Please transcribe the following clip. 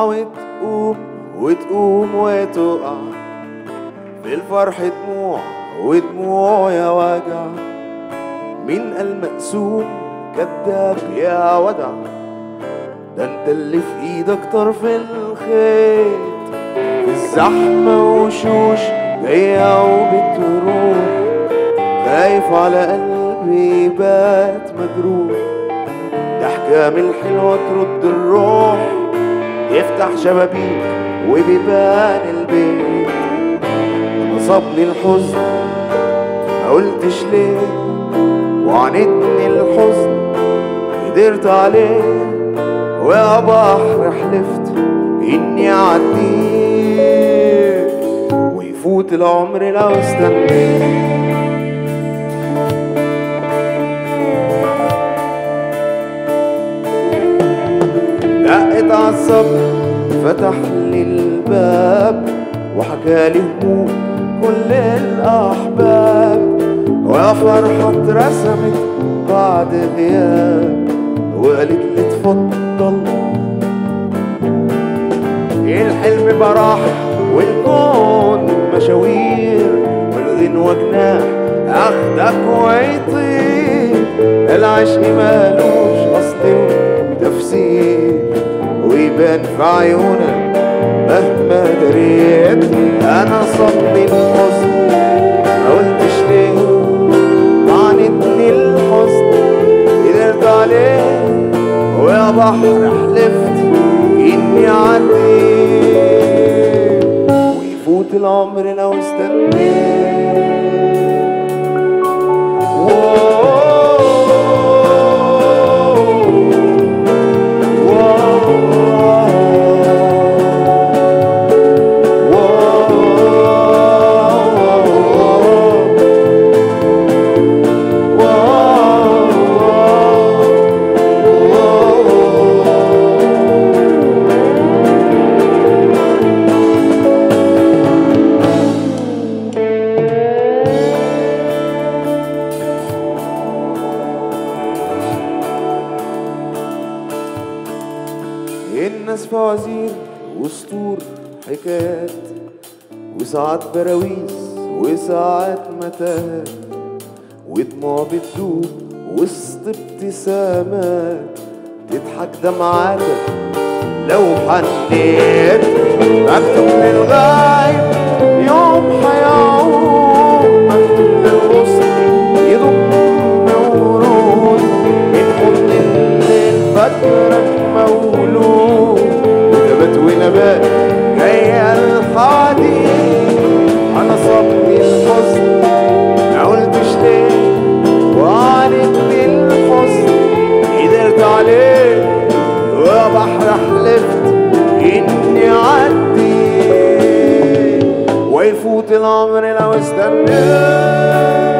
وتقوم وتقوم وتقع في الفرح دموع ودموع يا وجع مين قال مقسوم كذاب يا ودع ده انت اللي في ايدك طرف الخيط في الزحمة وشوش جاية وبتروح خايف على قلبي بات مجروح ضحكة من الحلوة ترد الروح يفتح شبابيك وبيبان البيت نصبني الحزن ما قلتش ليه وعاندني الحزن قدرت عليه ويا بحر حلفت اني اعديه ويفوت العمر لو استنيت دقت عالصبر فتح لي الباب وحكالي هموم كل الأحباب ويا فرحة اترسمت بعد غياب وقالت لي اتفضل الحلم براح والكون مشاوير والغنوة جناح اخدك ويطير العشق مالوش اصل وتفسير ويبان في عيونك مهما دريت انا صبني الحزن ما قلتش ليه عاندني الحزن قدرت عليه ويا بحر حلفت اني اعدي ويفوت العمر لو استنيت الناس فوازير وسطور حكايات وساعات براويز وساعات متاهات ودموع بتدوب وسط ابتسامات تضحك دمعاتك لو حنيت مكتوب للغايب يوم حيعود مكتوب للغصن يضم ورود من حضن الليل فاكرك مولود نبات ونبات جاي الحديد انا صبني الحزن ما قلتش ليه وعاندني الحزن قدرت عليه ويا بحر حلفت اني اعدي ويفوت العمر لو استنيت